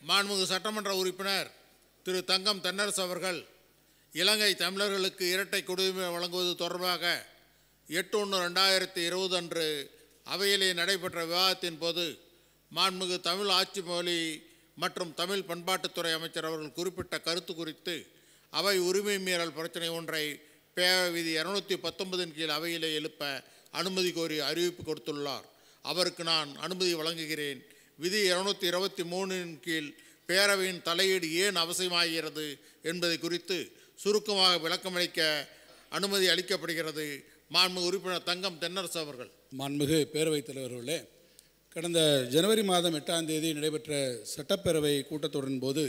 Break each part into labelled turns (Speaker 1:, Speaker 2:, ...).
Speaker 1: மாண்புமிகு சட்டமன்ற உறுப்பினர் திரு தங்கம் தென்னரசு அவர்கள் இலங்கை தமிழர்களுக்கு இரட்டை குடியுரிமை வழங்குவது தொடர்பாக எட்டு ஒன்று ரெண்டாயிரத்தி இருபது அன்று அவையிலே நடைபெற்ற விவாதத்தின் போது மாண்புமிகு தமிழ் ஆட்சி மொழி மற்றும் தமிழ் பண்பாட்டுத்துறை அமைச்சர் அவர்கள் குறிப்பிட்ட கருத்து குறித்து அவை உரிமை மீறல் பிரச்சனை ஒன்றை பேரவை விதி இருநூத்தி பத்தொன்பதின் கீழ் அவையிலே எழுப்ப அனுமதி கோரி அறிவிப்பு கொடுத்துள்ளார் அவருக்கு நான் அனுமதி வழங்குகிறேன் விதி இருநூத்தி இருபத்தி மூணின் கீழ் பேரவையின் தலையீடு ஏன் அவசியமாகிறது என்பதை குறித்து சுருக்கமாக விளக்கமளிக்க அனுமதி அளிக்கப்படுகிறது மாண்புமிகு உறுப்பினர் தங்கம் தென்னரசு அவர்கள்
Speaker 2: மாண்புமிகு பேரவைத் தலைவர்களே கடந்த ஜனவரி மாதம் எட்டாம் தேதி நடைபெற்ற சட்டப்பேரவை கூட்டத்தொடரின் போது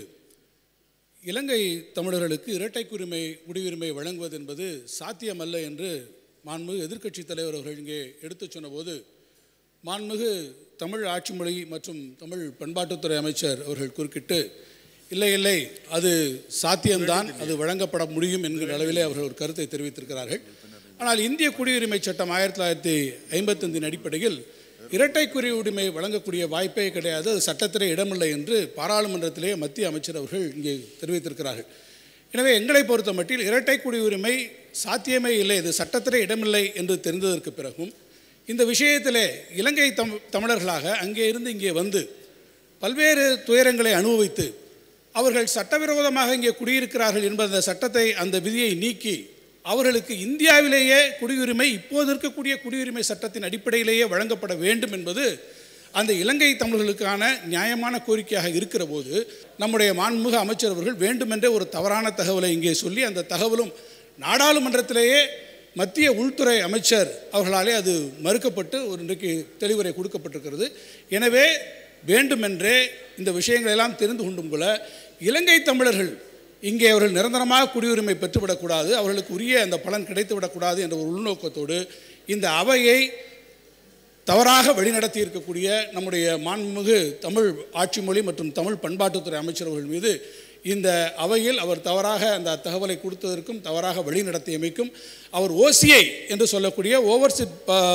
Speaker 2: இலங்கை தமிழர்களுக்கு இரட்டைக்குரிமை குடியுரிமை வழங்குவது என்பது சாத்தியமல்ல என்று மாண்புமிகு எதிர்க்கட்சித் தலைவர் அவர்கள் இங்கே எடுத்துச் சொன்னபோது மாண்புமிகு தமிழ் ஆட்சி மொழி மற்றும் தமிழ் பண்பாட்டுத்துறை அமைச்சர் அவர்கள் குறுக்கிட்டு இல்லை இல்லை அது சாத்தியம்தான் அது வழங்கப்பட முடியும் என்கிற அளவிலே அவர்கள் ஒரு கருத்தை தெரிவித்திருக்கிறார்கள் ஆனால் இந்திய குடியுரிமை சட்டம் ஆயிரத்தி தொள்ளாயிரத்தி ஐம்பத்தஞ்சின் அடிப்படையில் இரட்டை குடியுரிமை வழங்கக்கூடிய வாய்ப்பே கிடையாது அது சட்டத்திலே இடமில்லை என்று பாராளுமன்றத்திலே மத்திய அமைச்சர் அவர்கள் இங்கே தெரிவித்திருக்கிறார்கள் எனவே எங்களை பொறுத்த மட்டில் இரட்டை குடியுரிமை சாத்தியமே இல்லை இது சட்டத்திலே இடமில்லை என்று தெரிந்ததற்கு பிறகும் இந்த விஷயத்திலே இலங்கை தம் தமிழர்களாக அங்கே இருந்து இங்கே வந்து பல்வேறு துயரங்களை அனுபவித்து அவர்கள் சட்டவிரோதமாக இங்கே குடியிருக்கிறார்கள் என்பது அந்த சட்டத்தை அந்த விதியை நீக்கி அவர்களுக்கு இந்தியாவிலேயே குடியுரிமை இப்போது இருக்கக்கூடிய குடியுரிமை சட்டத்தின் அடிப்படையிலேயே வழங்கப்பட வேண்டும் என்பது அந்த இலங்கை தமிழர்களுக்கான நியாயமான கோரிக்கையாக இருக்கிற போது நம்முடைய மாண்புமிகு அமைச்சர் அவர்கள் வேண்டுமென்றே ஒரு தவறான தகவலை இங்கே சொல்லி அந்த தகவலும் நாடாளுமன்றத்திலேயே மத்திய உள்துறை அமைச்சர் அவர்களாலே அது மறுக்கப்பட்டு ஒரு இன்றைக்கு தெளிவுரை கொடுக்கப்பட்டிருக்கிறது எனவே வேண்டுமென்றே இந்த விஷயங்களெல்லாம் தெரிந்து கொண்டும் போல இலங்கை தமிழர்கள் இங்கே அவர்கள் நிரந்தரமாக குடியுரிமை பெற்றுவிடக்கூடாது அவர்களுக்கு உரிய அந்த பலன் கிடைத்துவிடக்கூடாது என்ற ஒரு உள்நோக்கத்தோடு இந்த அவையை தவறாக வழிநடத்தி இருக்கக்கூடிய நம்முடைய மாண்புமிகு தமிழ் ஆட்சி மொழி மற்றும் தமிழ் பண்பாட்டுத்துறை அமைச்சர் அவர்கள் மீது இந்த அவையில் அவர் தவறாக அந்த தகவலை கொடுத்ததற்கும் தவறாக வழிநடத்தியமைக்கும் அவர் ஓசிஐ என்று சொல்லக்கூடிய overseas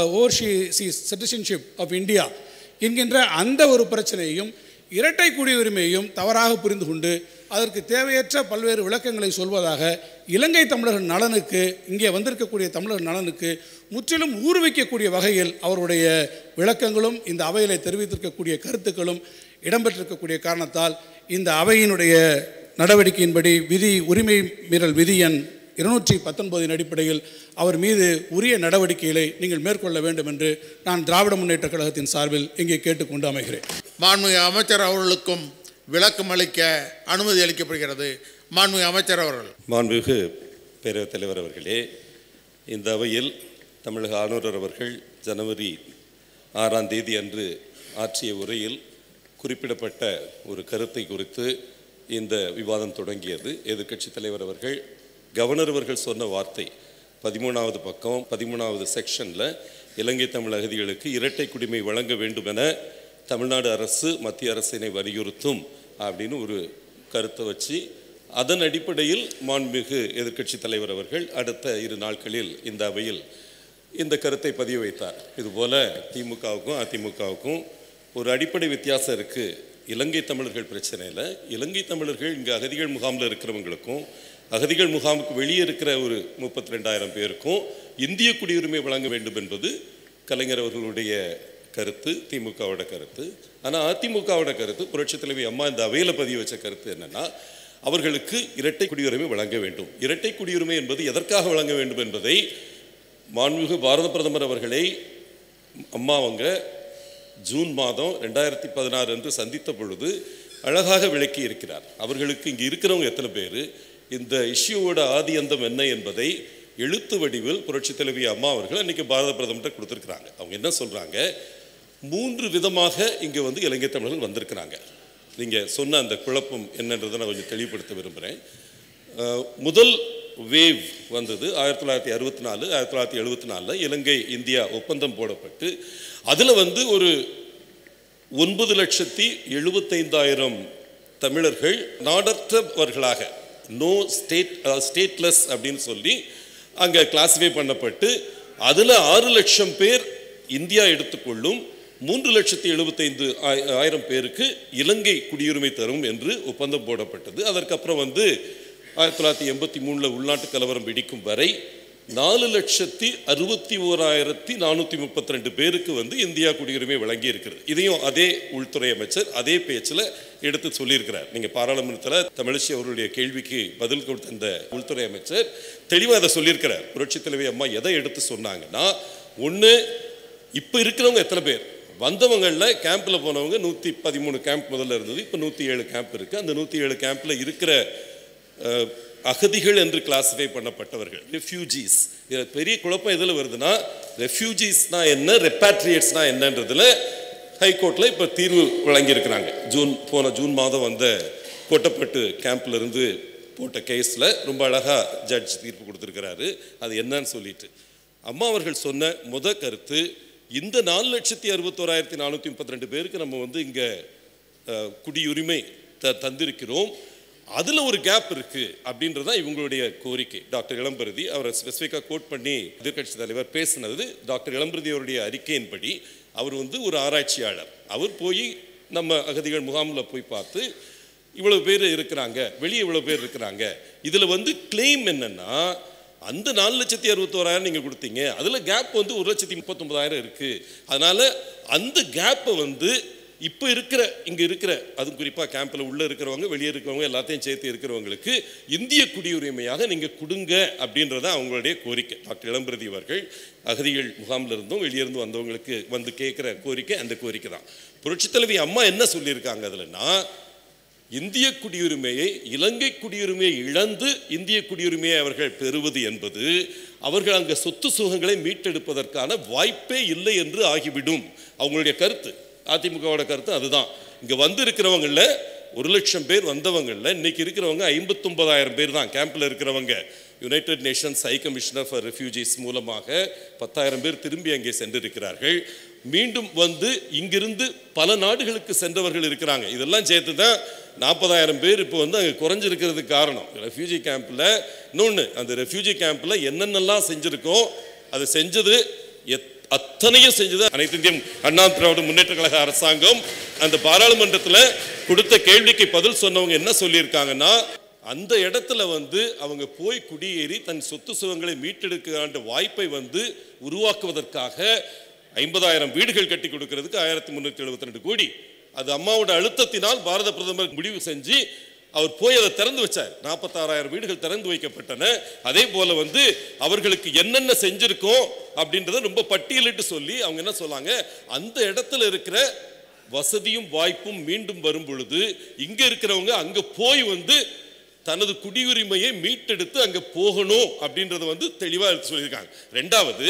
Speaker 2: overseas citizenship of India என்கின்ற அந்த ஒரு பிரச்சனையையும் இரட்டை குடியுரிமையையும் தவறாக புரிந்து கொண்டு அதற்கு தேவையற்ற பல்வேறு விளக்கங்களை சொல்வதாக இலங்கை தமிழர்கள் நலனுக்கு இங்கே வந்திருக்கக்கூடிய தமிழர் நலனுக்கு முற்றிலும் ஊர்விக்கக்கூடிய வகையில் அவருடைய விளக்கங்களும் இந்த அவையிலே தெரிவித்திருக்கக்கூடிய கருத்துக்களும் இடம்பெற்றிருக்கக்கூடிய காரணத்தால் இந்த அவையினுடைய நடவடிக்கையின்படி விதி உரிமை மீறல் விதி எண் இருநூற்றி பத்தொன்பதின் அடிப்படையில் அவர் மீது உரிய நடவடிக்கைகளை நீங்கள் மேற்கொள்ள வேண்டும் என்று நான் திராவிட முன்னேற்ற கழகத்தின் சார்பில் இங்கே கேட்டுக்கொண்டு அமைகிறேன்
Speaker 1: மாண்புமிகு அமைச்சர் அவர்களுக்கும் விளக்கம் அளிக்க அனுமதி அளிக்கப்படுகிறது மாண்புமிகு அமைச்சர் அவர்கள்
Speaker 3: மாண்புமிகு பேரவைத் தலைவர் அவர்களே இந்த அவையில் தமிழக ஆளுநர் அவர்கள் ஜனவரி ஆறாம் தேதி அன்று ஆற்றிய உரையில் குறிப்பிடப்பட்ட ஒரு கருத்தை குறித்து இந்த விவாதம் தொடங்கியது எதிர்க்கட்சித் தலைவர் அவர்கள் கவர்னர் அவர்கள் சொன்ன வார்த்தை பதிமூணாவது பக்கம் பதிமூணாவது செக்ஷனில் இலங்கை தமிழ் அகதிகளுக்கு இரட்டை குடிமை வழங்க வேண்டும் என தமிழ்நாடு அரசு மத்திய அரசினை வலியுறுத்தும் அப்படின்னு ஒரு கருத்தை வச்சு அதன் அடிப்படையில் மாண்புமிகு எதிர்க்கட்சி தலைவர் அவர்கள் அடுத்த இரு நாட்களில் இந்த அவையில் இந்த கருத்தை பதிவு வைத்தார் இதுபோல திமுகவுக்கும் அதிமுகவுக்கும் ஒரு அடிப்படை வித்தியாசம் இருக்குது இலங்கை தமிழர்கள் பிரச்சனையில் இலங்கை தமிழர்கள் இங்கே அகதிகள் முகாமில் இருக்கிறவங்களுக்கும் அகதிகள் முகாமுக்கு வெளியே இருக்கிற ஒரு முப்பத்தி ரெண்டாயிரம் பேருக்கும் இந்திய குடியுரிமை வழங்க வேண்டும் என்பது கலைஞர் அவர்களுடைய கருத்து திமுகவோட கருத்து ஆனால் அதிமுகவோட கருத்து புரட்சித் தலைவி அம்மா இந்த அவையில் பதிவு வச்ச கருத்து என்னன்னா அவர்களுக்கு இரட்டை குடியுரிமை வழங்க வேண்டும் இரட்டை குடியுரிமை என்பது எதற்காக வழங்க வேண்டும் என்பதை மாண்புமிகு பாரத பிரதமர் அவர்களை அம்மா அவங்க ஜூன் மாதம் ரெண்டாயிரத்தி பதினாறு அன்று சந்தித்த பொழுது அழகாக விளக்கி இருக்கிறார் அவர்களுக்கு இங்கே இருக்கிறவங்க எத்தனை பேர் இந்த இஷ்யூவோட ஆதி அந்தம் என்ன என்பதை எழுத்து வடிவில் புரட்சி தலைவி அம்மா அவர்கள் அன்றைக்கி பாரத பிரதமர்கிட்ட கொடுத்துருக்குறாங்க அவங்க என்ன சொல்கிறாங்க மூன்று விதமாக இங்கே வந்து இலங்கை தமிழர்கள் வந்திருக்கிறாங்க நீங்கள் சொன்ன அந்த குழப்பம் என்னன்றதை நான் கொஞ்சம் தெளிவுபடுத்த விரும்புகிறேன் அஹ், முதல் வேவ் வந்தது ஆயிரத்தி தொள்ளாயிரத்தி அறுபத்தி நாலு ஆயிரத்தி தொள்ளாயிரத்தி எழுபத்தி நாலில் இலங்கை இந்தியா ஒப்பந்தம் போடப்பட்டு அதில் வந்து ஒரு ஒன்பது லட்சத்தி எழுபத்தைந்தாயிரம் தமிழர்கள் நாடற்றவர்களாக நோ ஸ்டேட் ஸ்டேட்லெஸ் அப்படின்னு சொல்லி அங்கே கிளாஸிஃபை பண்ணப்பட்டு அதில் ஆறு லட்சம் பேர் இந்தியா எடுத்துக்கொள்ளும் மூன்று லட்சத்தி எழுபத்தைந்து ஆய்- ஆயிரம் பேருக்கு இலங்கை குடியுரிமை தரும் என்று ஒப்பந்தம் போடப்பட்டது அதற்கப்புறம் வந்து ஆயிரத்தி தொள்ளாயிரத்தி எண்பத்தி மூணில் உள்நாட்டு கலவரம் வெடிக்கும் வரை நாலு லட்சத்தி அறுபத்தி ஓராயிரத்தி நானூற்றி முப்பத்தி ரெண்டு பேருக்கு வந்து இந்தியா குடியுரிமை வழங்கி இருக்கிறது இதையும் அதே உள்துறை அமைச்சர் அதே பேச்சில் எடுத்து சொல்லியிருக்கிறார் நீங்கள் பாராளுமன்றத்தில் தமிழிசை அவருடைய கேள்விக்கு பதில் கொடுத்த அந்த உள்துறை அமைச்சர் தெளிவாக அதை சொல்லியிருக்கிறார் புரட்சித் தலைவி அம்மா எதை எடுத்து சொன்னாங்கன்னா ஒன்று இப்போ இருக்கிறவங்க எத்தனை பேர் வந்தவங்களில் கேம்பில் போனவங்க நூற்றி பதிமூணு கேம்ப் முதல்ல இருந்தது இப்போ நூற்றி ஏழு கேம்ப் இருக்குது அந்த நூற்றி ஏழு கேம்பில் இருக்கிற அஹ், அகதிகள் என்று கிளாஸிஃபை பண்ணப்பட்டவர்கள் ரெஃப்யூஜிஸ் இதில் பெரிய குழப்பம் எதில் வருதுன்னா ரெஃப்யூஜிஸ்னா என்ன ரெப்பாட்ரியேட்ஸ்னா என்னன்றதுல ஹைகோர்ட்டில் இப்போ தீர்வு வழங்கியிருக்கிறாங்க ஜூன் போன ஜூன் மாதம் வந்த கோட்டப்பட்டு கேம்ப்ல இருந்து போட்ட கேஸில் ரொம்ப அழகாக ஜட்ஜ் தீர்ப்பு கொடுத்துருக்கிறாரு அது என்னன்னு சொல்லிட்டு அம்மா அவர்கள் சொன்ன முத கருத்து இந்த நாலு லட்சத்தி அறுபத்தோராயிரத்தி நானூற்றி முப்பத்தி ரெண்டு பேருக்கு நம்ம வந்து இங்கே குடியுரிமை த தந்திருக்கிறோம் அதில் ஒரு கேப் இருக்கு அப்படின்றது தான் இவங்களுடைய கோரிக்கை டாக்டர் இளம்பருதி அவரை ஸ்பெசிஃபிக்காக கோட் பண்ணி எதிர்க்கட்சி தலைவர் பேசினது டாக்டர் இளம்பருதி அவருடைய அறிக்கையின்படி அவர் வந்து ஒரு ஆராய்ச்சியாளர் அவர் போய் நம்ம அகதிகள் முகாமில் போய் பார்த்து இவ்வளவு பேர் இருக்கிறாங்க வெளியே இவ்வளவு பேர் இருக்கிறாங்க இதில் வந்து கிளைம் என்னன்னா அந்த நாலு லட்சத்தி அறுபத்தோராயிரம் நீங்கள் கொடுத்தீங்க அதில் கேப் வந்து ஒரு லட்சத்தி முப்பத்தொன்பதாயிரம் இருக்குது அதனால் அந்த கேப்பை வந்து இப்போ இருக்கிற இங்கே இருக்கிற அதுவும் குறிப்பாக கேம்பில் உள்ளே இருக்கிறவங்க வெளியே இருக்கிறவங்க எல்லாத்தையும் சேர்த்து இருக்கிறவங்களுக்கு இந்திய குடியுரிமையாக நீங்கள் கொடுங்க அப்படின்றத அவங்களுடைய கோரிக்கை டாக்டர் இளம்பிரதி அவர்கள் அகதிகள் முகாமில் இருந்தும் வெளியிருந்து வந்தவங்களுக்கு வந்து கேட்குற கோரிக்கை அந்த கோரிக்கை தான் புரட்சித் தலைவி அம்மா என்ன சொல்லியிருக்காங்க அதுலன்னா இந்திய குடியுரிமையை இலங்கை குடியுரிமையை இழந்து இந்திய குடியுரிமையை அவர்கள் பெறுவது என்பது அவர்கள் அங்கே சொத்து சுகங்களை மீட்டெடுப்பதற்கான வாய்ப்பே இல்லை என்று ஆகிவிடும் அவங்களுடைய கருத்து அதிமுகவோட கருத்து அதுதான் இங்கே வந்து இருக்கிறவங்கள ஒரு லட்சம் பேர் வந்தவங்களில் இன்னைக்கு இருக்கிறவங்க ஐம்பத்தொன்பதாயிரம் பேர் தான் கேம்பில் இருக்கிறவங்க United Nations High Commissioner for Refugees மூலமாக பத்தாயிரம் பேர் திரும்பி அங்கே சென்றிருக்கிறார்கள் மீண்டும் வந்து இங்கிருந்து பல நாடுகளுக்கு சென்றவர்கள் இருக்கிறாங்க இதெல்லாம் சேர்த்து தான் நாற்பதாயிரம் பேர் இப்போ வந்து அங்கே குறைஞ்சிருக்கிறதுக்கு காரணம் ரெஃப்யூஜி கேம்பில் இன்னொன்று அந்த ரெஃப்யூஜி கேம்பில் என்னென்னலாம் செஞ்சுருக்கோம் அதை செஞ்சது எத் அத்தனையும் செஞ்சது அனைத்து இந்திய அண்ணா திராவிட முன்னேற்ற கழக அரசாங்கம் அந்த பாராளுமன்றத்தில் கொடுத்த கேள்விக்கு பதில் சொன்னவங்க என்ன சொல்லியிருக்காங்கன்னா அந்த இடத்துல வந்து அவங்க போய் குடியேறி தன் சொத்து சுகங்களை மீட்டெடுக்க வாய்ப்பை வந்து உருவாக்குவதற்காக ஐம்பதாயிரம் வீடுகள் கட்டி கொடுக்கிறதுக்கு ஆயிரத்தி முந்நூற்றி எழுபத்தி ரெண்டு கோடி அது அம்மாவோட அழுத்தத்தினால் பாரத பிரதமர் முடிவு செஞ்சு அவர் போய் அதை திறந்து வச்சார் நாற்பத்தாறாயிரம் வீடுகள் திறந்து வைக்கப்பட்டன அதே போல வந்து அவர்களுக்கு என்னென்ன செஞ்சிருக்கோம் அப்படின்றத ரொம்ப பட்டியலிட்டு சொல்லி அவங்க என்ன சொன்னாங்க அந்த இடத்துல இருக்கிற வசதியும் வாய்ப்பும் மீண்டும் வரும் பொழுது இங்க இருக்கிறவங்க அங்க போய் வந்து தனது குடியுரிமையை மீட்டெடுத்து அங்க போகணும் அப்படின்றத வந்து தெளிவா எடுத்து சொல்லியிருக்காங்க ரெண்டாவது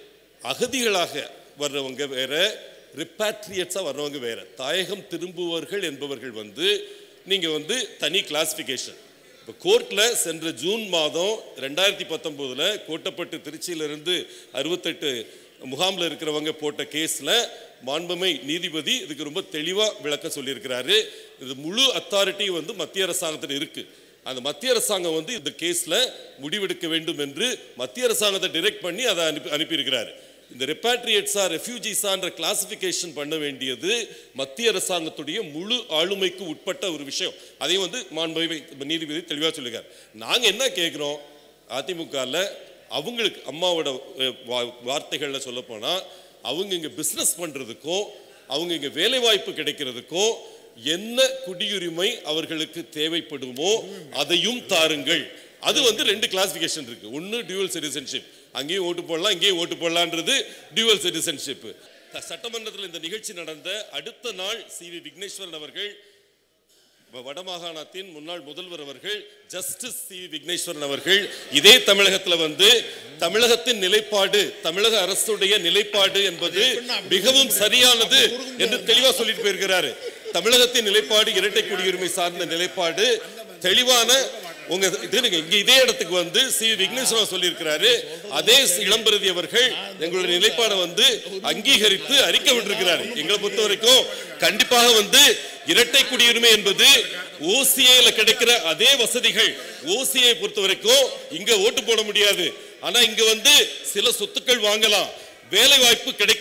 Speaker 3: அகதிகளாக வர்றவங்க வேற ரிப்பாட்ரியட்ஸாக வர்றவங்க வேற தாயகம் திரும்புவர்கள் என்பவர்கள் வந்து நீங்கள் வந்து தனி கிளாசிஃபிகேஷன் இப்போ கோர்ட்டில் சென்ற ஜூன் மாதம் ரெண்டாயிரத்தி பத்தொம்போதில் கோட்டப்பட்டு திருச்சியிலிருந்து அறுபத்தெட்டு முகாமில் இருக்கிறவங்க போட்ட கேஸில் மாண்புமை நீதிபதி இதுக்கு ரொம்ப தெளிவாக விளக்கம் சொல்லியிருக்கிறாரு இது முழு அத்தாரிட்டியும் வந்து மத்திய அரசாங்கத்தில் இருக்குது அந்த மத்திய அரசாங்கம் வந்து இந்த கேஸில் முடிவெடுக்க வேண்டும் என்று மத்திய அரசாங்கத்தை டிரெக்ட் பண்ணி அதை அனுப்பி அனுப்பியிருக்கிறாரு இந்த ரெப்பாட்ரியேட்ஸா ரெஃப்யூஜிஸான்ற கிளாசிஃபிகேஷன் பண்ண வேண்டியது மத்திய அரசாங்கத்துடைய முழு ஆளுமைக்கு உட்பட்ட ஒரு விஷயம் அதையும் வந்து மாண்புமை நீதிபதி தெளிவாக சொல்லுகிறார் நாங்கள் என்ன கேட்குறோம் அதிமுகவில் அவங்களுக்கு அம்மாவோட அஹ், வா- வார்த்தைகளில் சொல்லப்போனால் அவங்க இங்கே பிஸ்னஸ் பண்ணுறதுக்கும் அவங்க இங்கே வேலைவாய்ப்பு கிடைக்கிறதுக்கும் என்ன குடியுரிமை அவர்களுக்கு தேவைப்படுமோ அதையும் தாருங்கள் அது வந்து ரெண்டு கிளாசிஃபிகேஷன் இருக்கு ஒன்று டியூவல் சிட்டிசன்ஷிப் அங்கேயும் ஓட்டு போடலாம் இங்கேயும் ஓட்டு போடலான்றது டியூவல் சிட்டிசன்ஷிப் சட்டமன்றத்தில் இந்த நிகழ்ச்சி நடந்த அடுத்த நாள் சி வி விக்னேஸ்வரன் அவர்கள் வ- வடமாகாணத்தின் முன்னாள் முதல்வர் அவர்கள் ஜஸ்டிஸ் சி விக்னேஸ்வரன் அவர்கள் இதே தமிழகத்தில் வந்து தமிழகத்தின் நிலைப்பாடு தமிழக அரசுடைய நிலைப்பாடு என்பது மிகவும் சரியானது என்று தெளிவா சொல்லிட்டு போயிருக்கிறாரு தமிழகத்தின் நிலைப்பாடு இரட்டை குடியுரிமை சார்ந்த நிலைப்பாடு தெளிவான உங்க இது நீங்க இங்க இதே இடத்துக்கு வந்து சி விக்னேஸ்வரன் சொல்லியிருக்கிறாரு அதே இளம்பரதி அவர்கள் எங்களுடைய நிலைப்பாடை வந்து அங்கீகரித்து அறிக்கை விட்டிருக்கிறாரு எங்களை பொறுத்த வரைக்கும் கண்டிப்பாக வந்து இரட்டை குடியுரிமை என்பது ஓசிஐல கிடைக்கிற அதே வசதிகள் ஓசிஐ பொறுத்த வரைக்கும் இங்க ஓட்டு போட முடியாது ஆனா இங்க வந்து சில சொத்துக்கள் வாங்கலாம் வேலை வாய்ப்பு கிடைக்கும்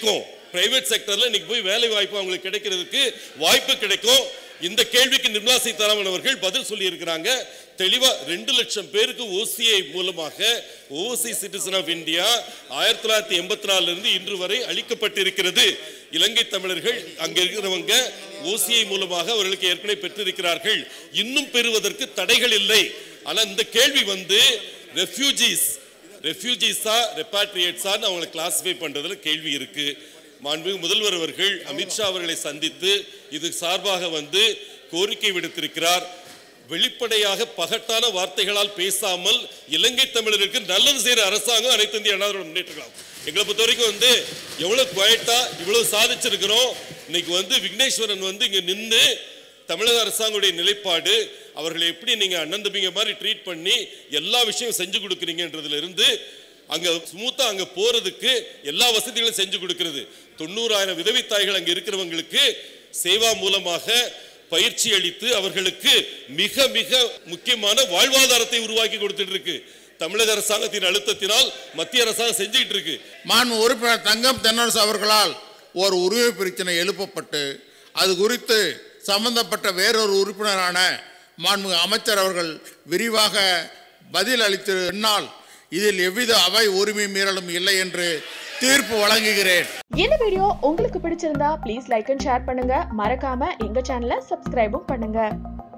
Speaker 3: பிரைவேட் செக்டர்ல இன்னைக்கு போய் வேலை வாய்ப்பு அவங்களுக்கு கிடைக்கிறதுக்கு வாய்ப்பு கிடைக்கும் இந்த கேள்விக்கு நிர்மலா சீதாராமன் அவர்கள் பதில் சொல்லி இருக்கிறாங்க தெளிவா ரெண்டு லட்சம் பேருக்கு ஓசிஐ மூலமாக ஓசி சிட்டிசன் ஆஃப் இந்தியா ஆயிரத்தி தொள்ளாயிரத்தி எண்பத்தி நாலுல இருந்து இன்று வரை அளிக்கப்பட்டிருக்கிறது இலங்கை தமிழர்கள் அங்க இருக்கிறவங்க ஓசிஐ மூலமாக அவர்களுக்கு ஏற்கனவே பெற்றிருக்கிறார்கள் இன்னும் பெறுவதற்கு தடைகள் இல்லை ஆனா இந்த கேள்வி வந்து ரெஃப்யூஜிஸ் ரெஃப்யூஜிஸா ரெப்பாட்ரியேட்ஸான்னு அவங்களை கிளாஸிஃபை பண்றதுல கேள்வி இருக்கு மாண்புமிகு முதல்வர் அவர்கள் அமித்ஷா அவர்களை சந்தித்து இது சார்பாக வந்து கோரிக்கை விடுத்திருக்கிறார் வெளிப்படையாக பகட்டான வார்த்தைகளால் பேசாமல் இலங்கை தமிழருக்கு நல்லது செய்யற அரசாங்கம் அனைத்து இந்திய அண்ணா திராவிட முன்னேற்ற கழகம் எங்களை பொறுத்த வரைக்கும் வந்து எவ்வளவு குவாய்ட்டா இவ்வளவு சாதிச்சிருக்கிறோம் இன்னைக்கு வந்து விக்னேஸ்வரன் வந்து இங்க நின்று தமிழக அரசாங்கத்துடைய நிலைப்பாடு அவர்களை எப்படி நீங்க அண்ணன் தம்பிங்க மாதிரி ட்ரீட் பண்ணி எல்லா விஷயம் செஞ்சு கொடுக்குறீங்கன்றதுல இருந்து அங்க ஸ்மூத்தா அங்க போறதுக்கு எல்லா வசதிகளும் செஞ்சு கொடுக்கிறது தொண்ணூறாயிரம் விதவை தாய்கள் அங்க இருக்கிறவங்களுக்கு சேவா மூலமாக பயிற்சி அளித்து அவர்களுக்கு மிக மிக முக்கியமான வாழ்வாதாரத்தை உருவாக்கி கொடுத்துட்டு இருக்கு தமிழக அரசாங்கத்தின் அழுத்தத்தினால் மத்திய அரசாங்கம் செஞ்சுக்கிட்டு இருக்கு
Speaker 1: மாண்பு உறுப்பினர் தங்கம் தென்னரசு அவர்களால் ஒரு உரிமை பிரச்சனை எழுப்பப்பட்டு அது குறித்து சம்பந்தப்பட்ட வேறொரு உறுப்பினரான மாண்பு அமைச்சர் அவர்கள் விரிவாக பதில் அளித்த பின்னால் இதில் எவ்வித அவை உரிமை மீறலும் இல்லை என்று தீர்ப்பு வழங்குகிறேன்
Speaker 4: இந்த வீடியோ உங்களுக்கு பிடிச்சிருந்தா ப்ளீஸ் லைக் அண்ட் ஷேர் பண்ணுங்க மறக்காம எங்க சேனலை சப்ஸ்கிரைபும் பண்ணுங்க